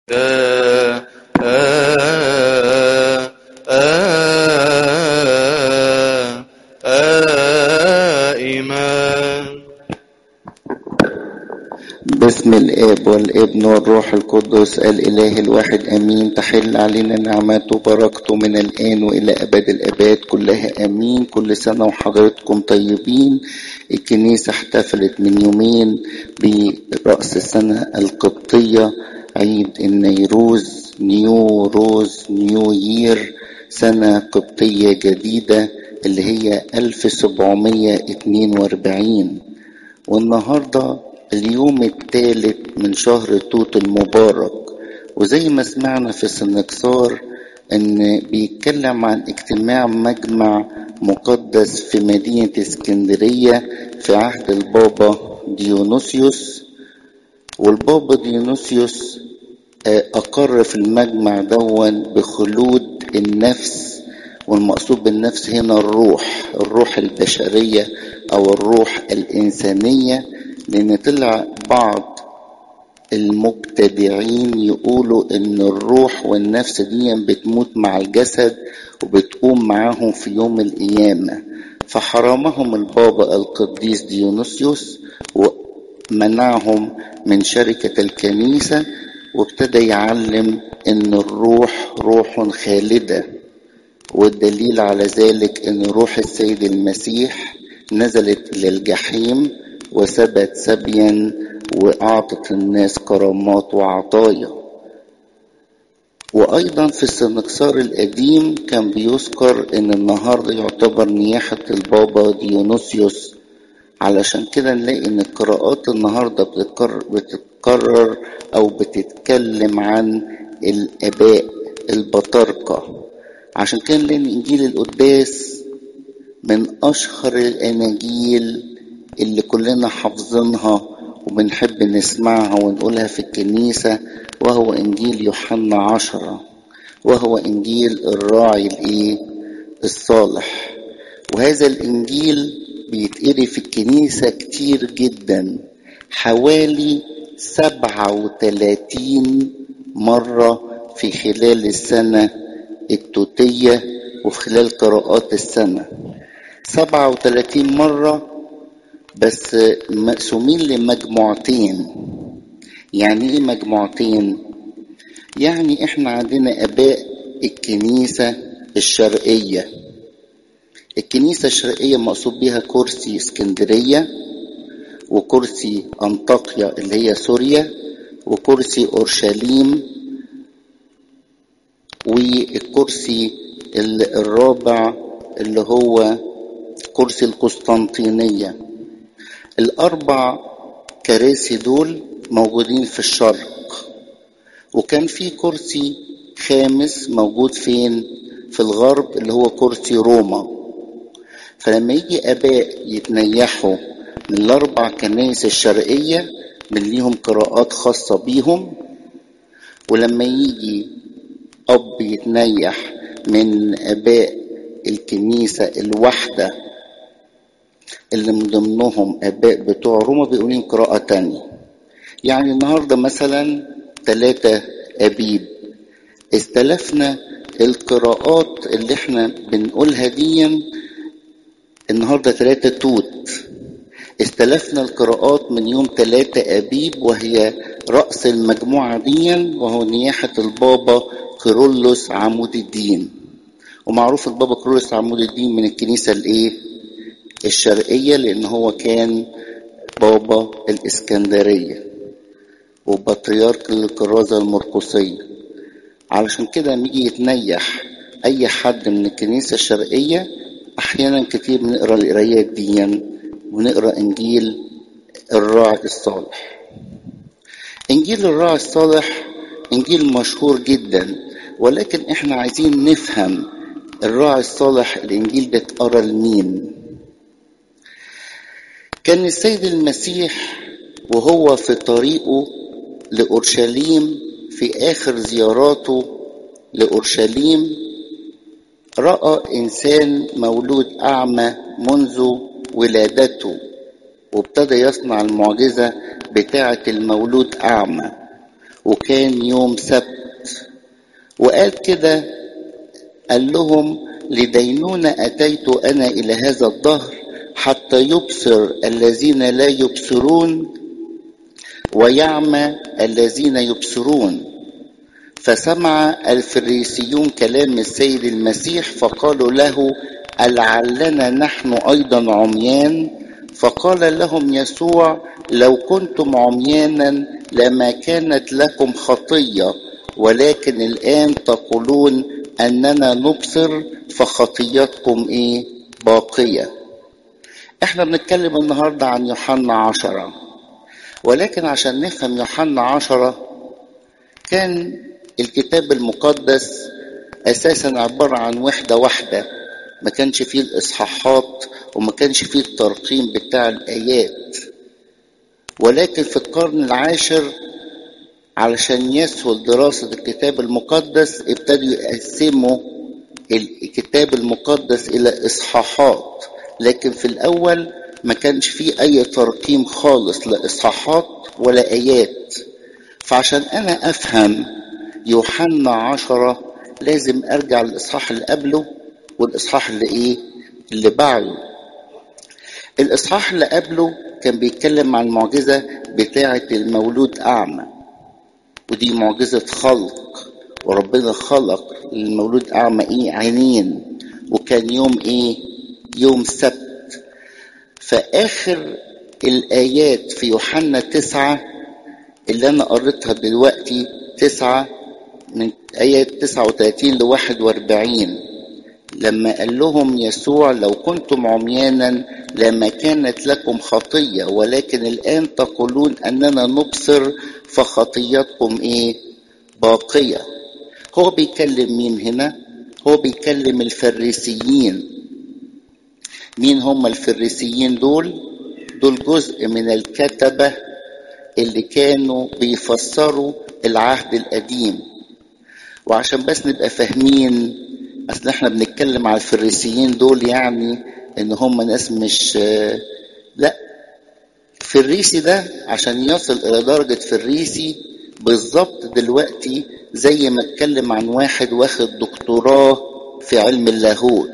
آه آه آه آه إيمان باسم الاب والابن والروح القدس الاله الواحد امين تحل علينا نعمته وبركته من الان والى ابد الاباد كلها امين كل سنه وحضراتكم طيبين الكنيسه احتفلت من يومين براس السنه القبطيه عيد النيروز نيو روز نيو يير سنه قبطيه جديده اللي هي 1742 والنهارده اليوم الثالث من شهر توت المبارك وزي ما سمعنا في السنكسار ان بيتكلم عن اجتماع مجمع مقدس في مدينة اسكندرية في عهد البابا ديونوسيوس والبابا ديونوسيوس أقر في المجمع دون بخلود النفس والمقصود بالنفس هنا الروح الروح البشرية أو الروح الإنسانية لأن طلع بعض المبتدعين يقولوا إن الروح والنفس دي بتموت مع الجسد وبتقوم معاهم في يوم القيامة فحرمهم البابا القديس ديونوسيوس ومنعهم من شركة الكنيسة وابتدى يعلم إن الروح روح خالدة والدليل على ذلك إن روح السيد المسيح نزلت للجحيم وثبت سبيا وأعطت الناس كرامات وعطايا وأيضا في السنكسار القديم كان بيذكر إن النهاردة يعتبر نياحة البابا ديونوسيوس علشان كده نلاقي إن القراءات النهاردة بتتكرر, بتتكرر أو بتتكلم عن الآباء البطاركة عشان كده نلاقي إنجيل القداس من أشهر الأناجيل اللي كلنا حافظينها وبنحب نسمعها ونقولها في الكنيسة وهو إنجيل يوحنا عشرة وهو إنجيل الراعي الإيه الصالح وهذا الإنجيل بيتقري في الكنيسة كتير جدا حوالي سبعة وتلاتين مرة في خلال السنة التوتية وفي خلال قراءات السنة سبعة وتلاتين مرة بس مقسومين لمجموعتين يعني ايه مجموعتين يعني احنا عندنا اباء الكنيسة الشرقية الكنيسة الشرقية مقصود بها كرسي اسكندرية وكرسي أنطاكيا اللي هي سوريا وكرسي أورشليم والكرسي الرابع اللي هو كرسي القسطنطينية الأربع كراسي دول موجودين في الشرق وكان في كرسي خامس موجود فين في الغرب اللي هو كرسي روما فلما يجي آباء يتنيحوا من الأربع كنائس الشرقية من ليهم قراءات خاصة بيهم ولما يجي أب يتنيح من آباء الكنيسة الواحدة اللي من ضمنهم آباء بتوع روما بيقولوا لهم قراءة تانية يعني النهاردة مثلا ثلاثة أبيب استلفنا القراءات اللي احنا بنقولها دي النهاردة ثلاثة توت استلفنا القراءات من يوم ثلاثة أبيب وهي رأس المجموعة دي وهو نياحة البابا كيرلس عمود الدين ومعروف البابا كيرلس عمود الدين من الكنيسة الايه الشرقية لأن هو كان بابا الإسكندرية وبطريرك الكرازة المرقسية علشان كده لما يجي يتنيح أي حد من الكنيسة الشرقية أحيانا كتير بنقرا القرايات دي ونقرا إنجيل الراعي الصالح إنجيل الراعي الصالح إنجيل مشهور جدا ولكن إحنا عايزين نفهم الراعي الصالح الإنجيل ده اتقرا لمين كان السيد المسيح وهو في طريقه لأورشليم في آخر زياراته لأورشليم رأى إنسان مولود أعمى منذ وولادته وابتدى يصنع المعجزة بتاعة المولود أعمى وكان يوم سبت وقال كده قال لهم لدينونة أتيت أنا إلى هذا الدهر حتى يبصر الذين لا يبصرون ويعمى الذين يبصرون فسمع الفريسيون كلام السيد المسيح فقالوا له ألعلنا نحن أيضا عميان فقال لهم يسوع لو كنتم عميانا لما كانت لكم خطية ولكن الآن تقولون أننا نبصر فخطيتكم إيه باقية احنا بنتكلم النهاردة عن يوحنا عشرة ولكن عشان نفهم يوحنا عشرة كان الكتاب المقدس أساسا عبارة عن وحدة واحدة ما كانش فيه الإصحاحات وما كانش فيه الترقيم بتاع الآيات ولكن في القرن العاشر علشان يسهل دراسة الكتاب المقدس ابتدوا يقسموا الكتاب المقدس إلى إصحاحات لكن في الأول ما كانش فيه أي ترقيم خالص لا إصحاحات ولا آيات فعشان أنا أفهم يوحنا عشرة لازم أرجع للإصحاح اللي قبله والإصحاح اللي إيه اللي بعده الإصحاح اللي قبله كان بيتكلم عن المعجزة بتاعة المولود أعمى ودي معجزة خلق وربنا خلق المولود أعمى إيه عينين وكان يوم إيه يوم سبت فآخر الآيات في يوحنا تسعة اللي أنا قريتها دلوقتي تسعة من آيات 39 ل 41 لما قال لهم يسوع لو كنتم عميانا لما كانت لكم خطية ولكن الآن تقولون أننا نبصر فخطيتكم إيه باقية هو بيكلم مين هنا هو بيكلم الفريسيين مين هم الفريسيين دول دول جزء من الكتبة اللي كانوا بيفسروا العهد القديم وعشان بس نبقى فاهمين اصل احنا بنتكلم على الفريسيين دول يعني ان هم ناس مش لا الفريسي ده عشان يصل الى درجة فريسي بالظبط دلوقتي زي ما اتكلم عن واحد واخد دكتوراه في علم اللاهوت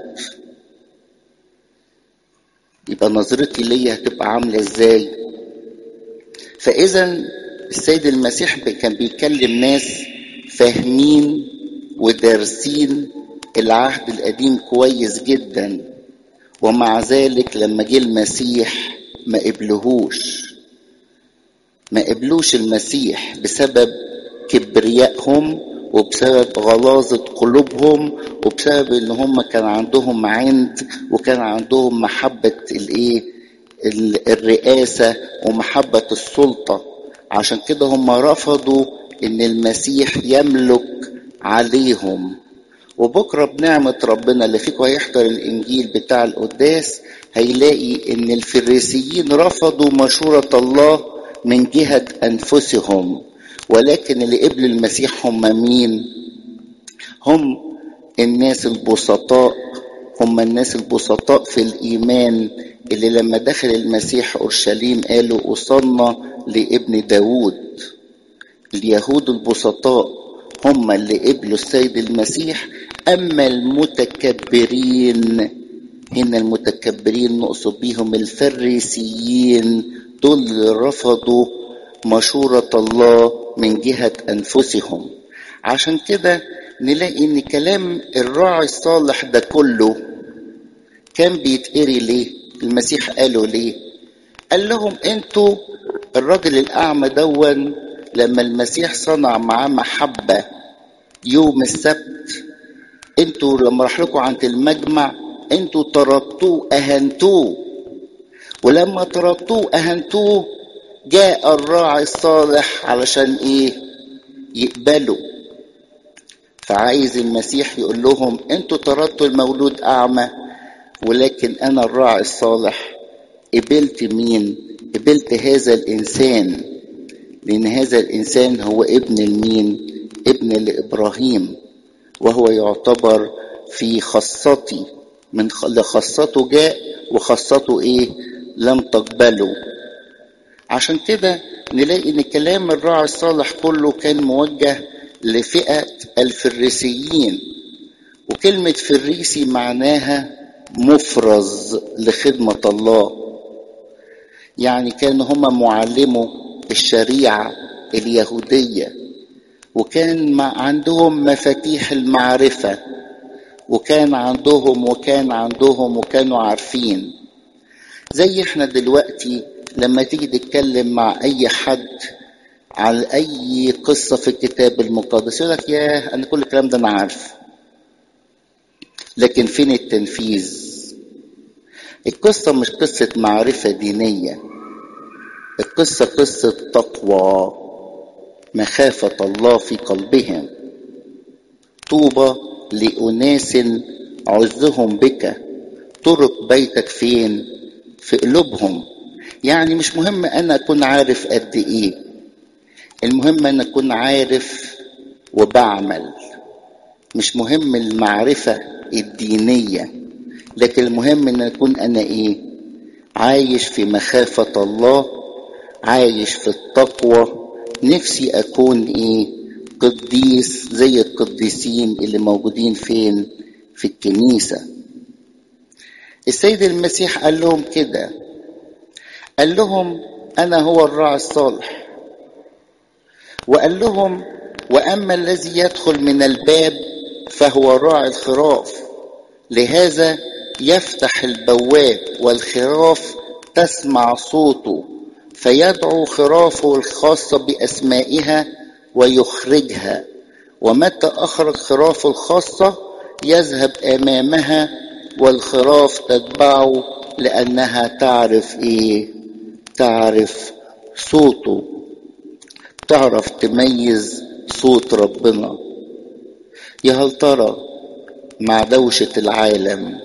يبقى نظرتي ليا هتبقى عاملة ازاي فاذا السيد المسيح كان بيكلم ناس فاهمين ودارسين العهد القديم كويس جدا ومع ذلك لما جه المسيح ما قبلهوش ما قبلوش المسيح بسبب كبريائهم وبسبب غلاظة قلوبهم وبسبب ان هم كان عندهم عند وكان عندهم محبة الايه الرئاسة ومحبة السلطة عشان كده هم رفضوا ان المسيح يملك عليهم وبكرة بنعمة ربنا اللي فيكم هيحضر الإنجيل بتاع القداس هيلاقي إن الفريسيين رفضوا مشورة الله من جهة أنفسهم ولكن اللي قبل المسيح هم مين؟ هم الناس البسطاء هم الناس البسطاء في الإيمان اللي لما دخل المسيح أورشليم قالوا أصلنا لابن داود اليهود البسطاء هم اللي قبلوا السيد المسيح أما المتكبرين هنا المتكبرين نقصد بيهم الفريسيين دول اللي رفضوا مشورة الله من جهة أنفسهم عشان كده نلاقي إن كلام الراعي الصالح ده كله كان بيتقري ليه المسيح قاله ليه قال لهم انتوا الراجل الأعمى دون لما المسيح صنع معاه محبة يوم السبت انتوا لما راح لكم عند المجمع انتوا طردتوه اهنتوه ولما طردتوه اهنتوه جاء الراعي الصالح علشان ايه يقبلوا فعايز المسيح يقول لهم انتوا طردتوا المولود اعمى ولكن انا الراعي الصالح قبلت مين قبلت هذا الانسان لان هذا الانسان هو ابن المين ابن لابراهيم وهو يعتبر في خاصتي من لخاصته جاء وخاصته ايه لم تقبله عشان كده نلاقي ان كلام الراعي الصالح كله كان موجه لفئة الفريسيين وكلمة فريسي معناها مفرز لخدمة الله يعني كانوا هم معلموا الشريعة اليهودية وكان مع عندهم مفاتيح المعرفة وكان عندهم وكان عندهم وكانوا عارفين زي احنا دلوقتي لما تيجي تتكلم مع اي حد على اي قصة في الكتاب المقدس يقول لك ياه انا كل الكلام ده انا عارف لكن فين التنفيذ القصة مش قصة معرفة دينية القصة قصة تقوى مخافة الله في قلبهم طوبى لأناس عزهم بك طرق بيتك فين في قلوبهم يعني مش مهم أنا أكون عارف قد إيه المهم أن أكون عارف وبعمل مش مهم المعرفة الدينية لكن المهم أن أكون أنا إيه عايش في مخافة الله عايش في التقوى نفسي أكون إيه قديس زي القديسين اللي موجودين فين في الكنيسة السيد المسيح قال لهم كده قال لهم أنا هو الراعي الصالح وقال لهم وأما الذي يدخل من الباب فهو راعي الخراف لهذا يفتح البواب والخراف تسمع صوته فيدعو خرافه الخاصة بأسمائها ويخرجها ومتى أخرج خرافه الخاصة يذهب أمامها والخراف تتبعه لأنها تعرف إيه تعرف صوته تعرف تميز صوت ربنا يا هل ترى مع دوشة العالم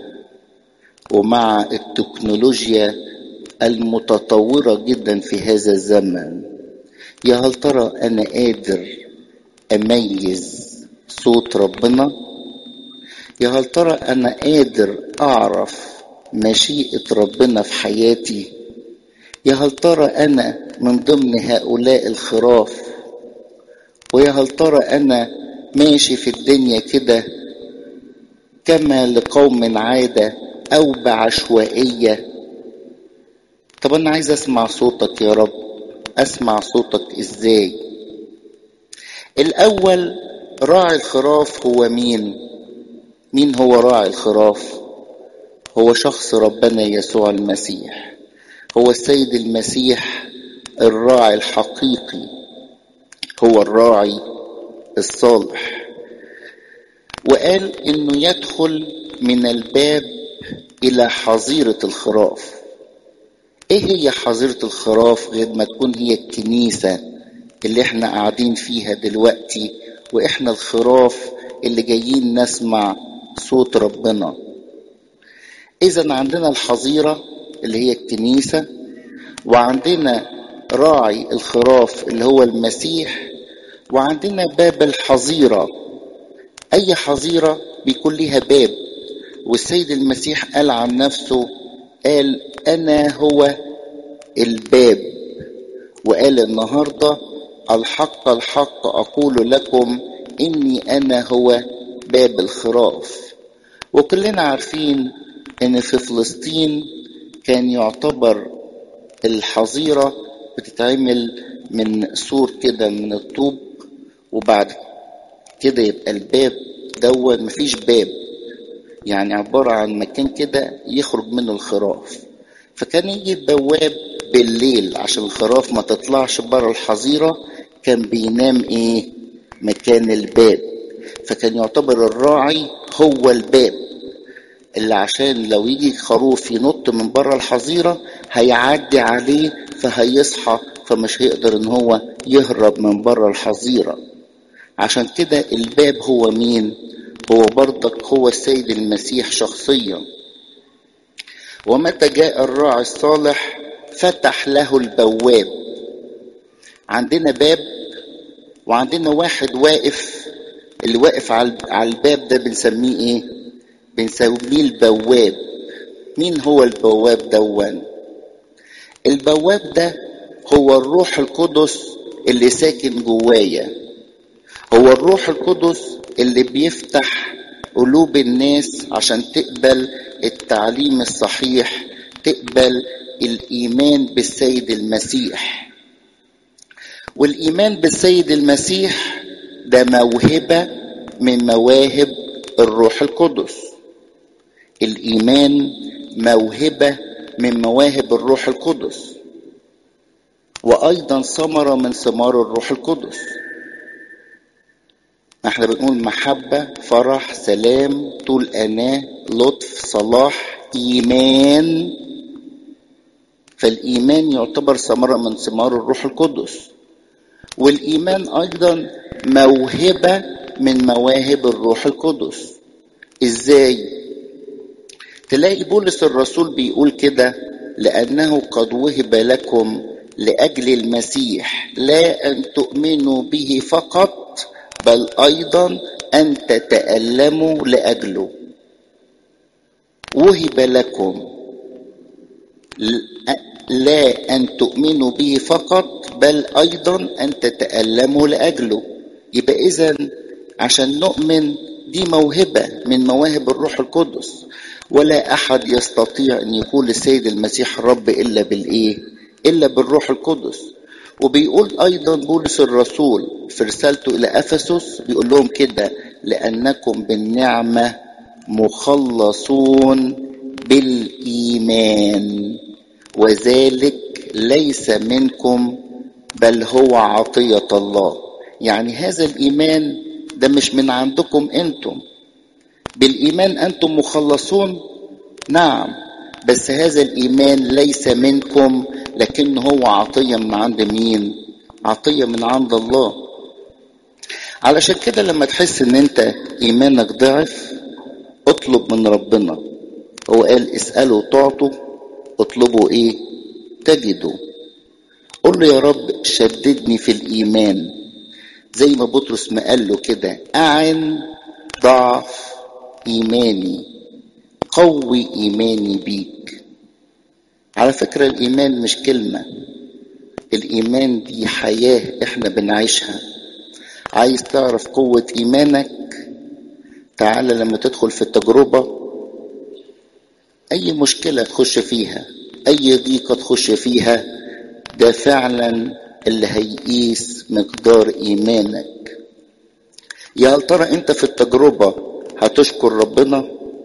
ومع التكنولوجيا المتطورة جدا في هذا الزمن يا هل ترى أنا قادر أميز صوت ربنا يا هل ترى أنا قادر أعرف مشيئة ربنا في حياتي يا هل ترى أنا من ضمن هؤلاء الخراف ويا هل ترى أنا ماشي في الدنيا كده كما لقوم عادة أو بعشوائية طب أنا عايز أسمع صوتك يا رب أسمع صوتك إزاي الأول راعي الخراف هو مين مين هو راعي الخراف هو شخص ربنا يسوع المسيح هو السيد المسيح الراعي الحقيقي هو الراعي الصالح وقال انه يدخل من الباب الى حظيره الخراف ايه هي حظيره الخراف غير ما تكون هي الكنيسه اللي احنا قاعدين فيها دلوقتي واحنا الخراف اللي جايين نسمع صوت ربنا اذا عندنا الحظيره اللي هي الكنيسه وعندنا راعي الخراف اللي هو المسيح وعندنا باب الحظيره اي حظيره بيكون ليها باب والسيد المسيح قال عن نفسه قال انا هو الباب وقال النهارده الحق الحق اقول لكم اني انا هو باب الخراف وكلنا عارفين ان في فلسطين كان يعتبر الحظيره بتتعمل من سور كده من الطوب وبعد كده يبقى الباب دون مفيش باب يعني عبارة عن مكان كده يخرج منه الخراف فكان يجي البواب بالليل عشان الخراف ما تطلعش بره الحظيرة كان بينام ايه مكان الباب فكان يعتبر الراعي هو الباب اللي عشان لو يجي خروف ينط من بره الحظيرة هيعدي عليه فهيصحى فمش هيقدر ان هو يهرب من بره الحظيرة عشان كده الباب هو مين هو برضك هو السيد المسيح شخصيا ومتى جاء الراعي الصالح فتح له البواب عندنا باب وعندنا واحد واقف اللي واقف على الباب ده بنسميه ايه بنسميه البواب مين هو البواب دون البواب ده هو الروح القدس اللي ساكن جوايا هو الروح القدس اللي بيفتح قلوب الناس عشان تقبل التعليم الصحيح تقبل الايمان بالسيد المسيح والايمان بالسيد المسيح ده موهبه من مواهب الروح القدس الايمان موهبه من مواهب الروح القدس وايضا ثمره من ثمار الروح القدس احنا بنقول محبه فرح سلام طول اناه لطف صلاح ايمان فالايمان يعتبر ثمره من ثمار الروح القدس والايمان ايضا موهبه من مواهب الروح القدس ازاي تلاقي بولس الرسول بيقول كده لانه قد وهب لكم لاجل المسيح لا ان تؤمنوا به فقط بل ايضا ان تتالموا لاجله وهب لكم لا ان تؤمنوا به فقط بل ايضا ان تتالموا لاجله يبقى اذا عشان نؤمن دي موهبه من مواهب الروح القدس ولا احد يستطيع ان يكون السيد المسيح رب الا بالايه الا بالروح القدس وبيقول ايضا بولس الرسول في رسالته الى افسس بيقول لهم كده لانكم بالنعمه مخلصون بالايمان وذلك ليس منكم بل هو عطيه الله يعني هذا الايمان ده مش من عندكم انتم بالايمان انتم مخلصون نعم بس هذا الايمان ليس منكم لكن هو عطيه من عند مين عطيه من عند الله علشان كده لما تحس ان انت ايمانك ضعف اطلب من ربنا هو قال اسالوا تعطوا اطلبوا ايه تجدوا قل له يا رب شددني في الايمان زي ما بطرس ما قال له كده اعن ضعف ايماني قوي ايماني بيك على فكره الايمان مش كلمه الايمان دي حياه احنا بنعيشها عايز تعرف قوه ايمانك تعالى لما تدخل في التجربه اي مشكله تخش فيها اي ضيقه تخش فيها ده فعلا اللي هيقيس مقدار ايمانك يا ترى انت في التجربه هتشكر ربنا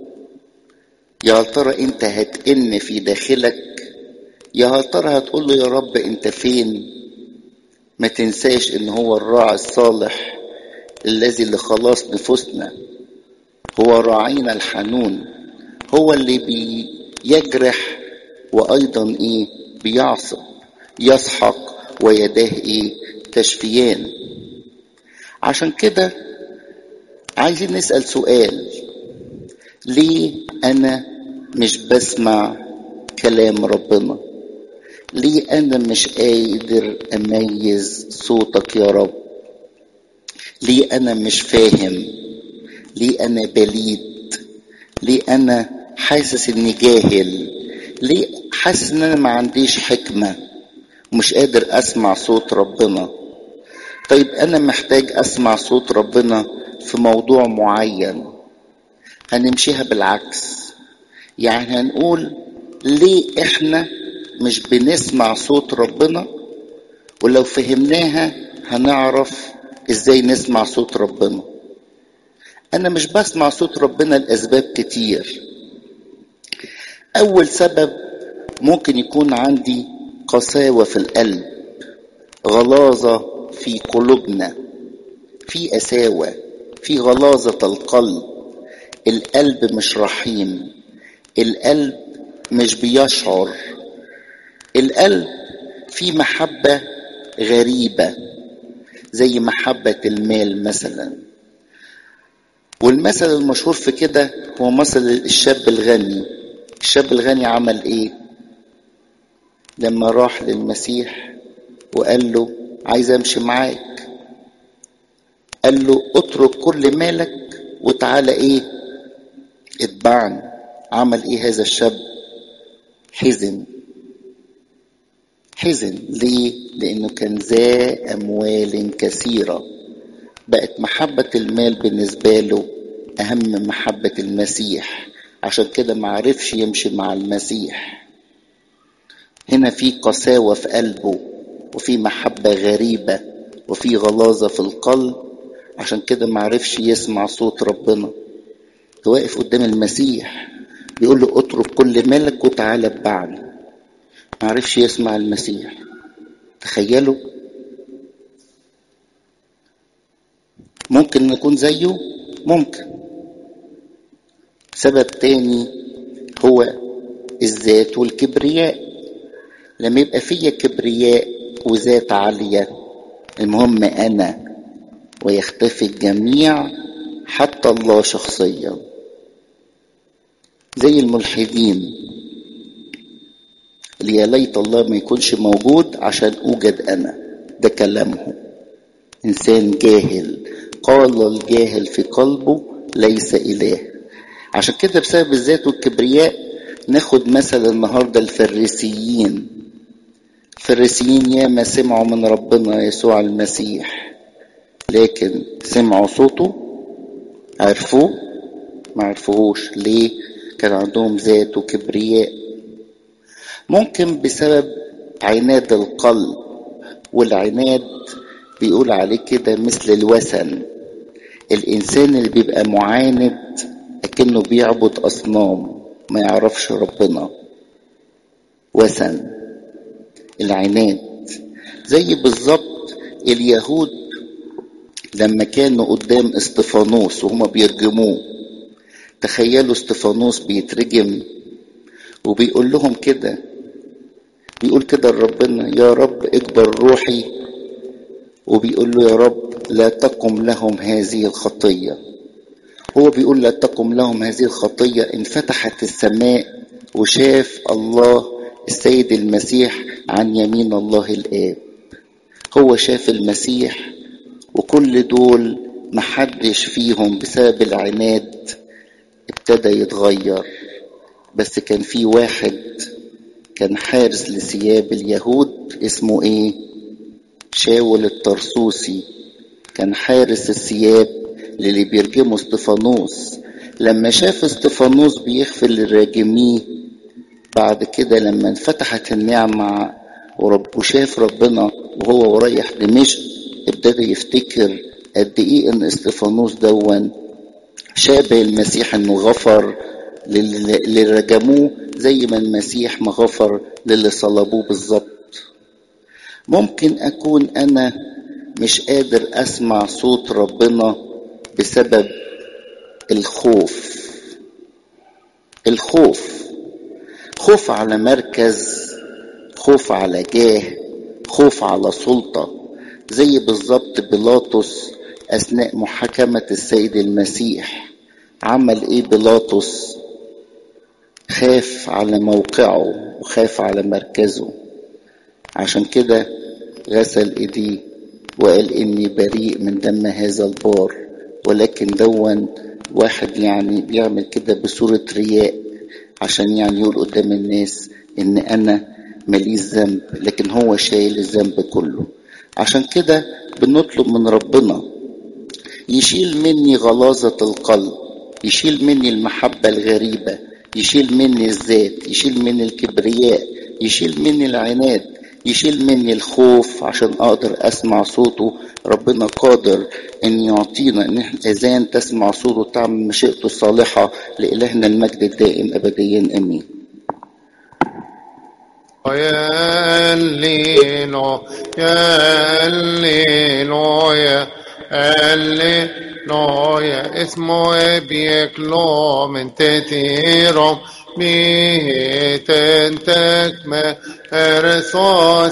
يا ترى انت هتئن في داخلك يا ترى هتقول له يا رب انت فين ما تنساش ان هو الراعي الصالح الذي لخلاص نفوسنا هو راعينا الحنون هو اللي بيجرح وايضا ايه بيعصب يسحق ويداه ايه تشفيان عشان كده عايزين نسأل سؤال ليه انا مش بسمع كلام ربنا ليه انا مش قادر اميز صوتك يا رب ليه انا مش فاهم ليه انا بليد ليه انا حاسس اني جاهل ليه حاسس ان انا ما عنديش حكمه ومش قادر اسمع صوت ربنا طيب انا محتاج اسمع صوت ربنا في موضوع معين هنمشيها بالعكس يعني هنقول ليه احنا مش بنسمع صوت ربنا ولو فهمناها هنعرف ازاي نسمع صوت ربنا انا مش بسمع صوت ربنا لاسباب كتير اول سبب ممكن يكون عندي قساوه في القلب غلاظه في قلوبنا في قساوه في غلاظه القلب القلب مش رحيم القلب مش بيشعر القلب في محبه غريبه زي محبه المال مثلا والمثل المشهور في كده هو مثل الشاب الغني الشاب الغني عمل ايه لما راح للمسيح وقال له عايز امشي معاك قال له اترك كل مالك وتعالى ايه اتبعني عمل ايه هذا الشاب حزن حزن ليه لانه كان ذا اموال كثيره بقت محبه المال بالنسبه له اهم من محبه المسيح عشان كده ما عرفش يمشي مع المسيح هنا في قساوه في قلبه وفي محبه غريبه وفي غلاظه في القلب عشان كده ما عرفش يسمع صوت ربنا واقف قدام المسيح بيقول له اترك كل ملك وتعالى اتبعني ما عرفش يسمع المسيح تخيلوا ممكن نكون زيه ممكن سبب تاني هو الذات والكبرياء لما يبقى فيا كبرياء وذات عالية المهم أنا ويختفي الجميع حتى الله شخصيا زي الملحدين اللي يا ليت الله ما يكونش موجود عشان اوجد انا ده كلامهم انسان جاهل قال الجاهل في قلبه ليس اله عشان كده بسبب الذات والكبرياء ناخد مثل النهارده الفريسيين الفريسيين ياما سمعوا من ربنا يسوع المسيح لكن سمعوا صوته عرفوه ما عرفوهوش ليه كان عندهم ذات وكبرياء ممكن بسبب عناد القلب والعناد بيقول عليه كده مثل الوثن الانسان اللي بيبقى معاند اكنه بيعبد اصنام ما يعرفش ربنا وثن العناد زي بالظبط اليهود لما كانوا قدام استفانوس وهما بيرجموه تخيلوا استفانوس بيترجم وبيقول لهم كده بيقول كده لربنا يا رب اكبر روحي وبيقول له يا رب لا تقم لهم هذه الخطية هو بيقول لا تقم لهم هذه الخطية انفتحت السماء وشاف الله السيد المسيح عن يمين الله الآب هو شاف المسيح وكل دول محدش فيهم بسبب العناد ابتدى يتغير بس كان في واحد كان حارس لثياب اليهود اسمه ايه شاول الطرسوسي كان حارس الثياب للي بيرجموا استفانوس لما شاف استفانوس بيغفر للراجميه بعد كده لما انفتحت النعمة ورب وشاف ربنا وهو رايح دمشق ابتدى يفتكر قد ايه ان استفانوس دون شابه المسيح انه غفر للي رجموه زي ما المسيح ما غفر للي صلبوه بالظبط ممكن اكون انا مش قادر اسمع صوت ربنا بسبب الخوف الخوف خوف على مركز خوف على جاه خوف على سلطه زي بالظبط بيلاطس اثناء محاكمه السيد المسيح عمل ايه بيلاطس خاف على موقعه وخاف على مركزه عشان كده غسل ايديه وقال اني بريء من دم هذا البار ولكن دون واحد يعني بيعمل كده بصورة رياء عشان يعني يقول قدام الناس ان انا ماليش ذنب لكن هو شايل الذنب كله عشان كده بنطلب من ربنا يشيل مني غلاظة القلب يشيل مني المحبة الغريبة يشيل مني الذات يشيل مني الكبرياء يشيل مني العناد يشيل مني الخوف عشان اقدر اسمع صوته ربنا قادر ان يعطينا ان احنا اذان تسمع صوته تعمل مشيئته الصالحه لالهنا المجد الدائم ابديا امين يا الليلو يا الليلو يا الليلو يا اسمه بيكلو من تتيرم ميتن تكمة رصاص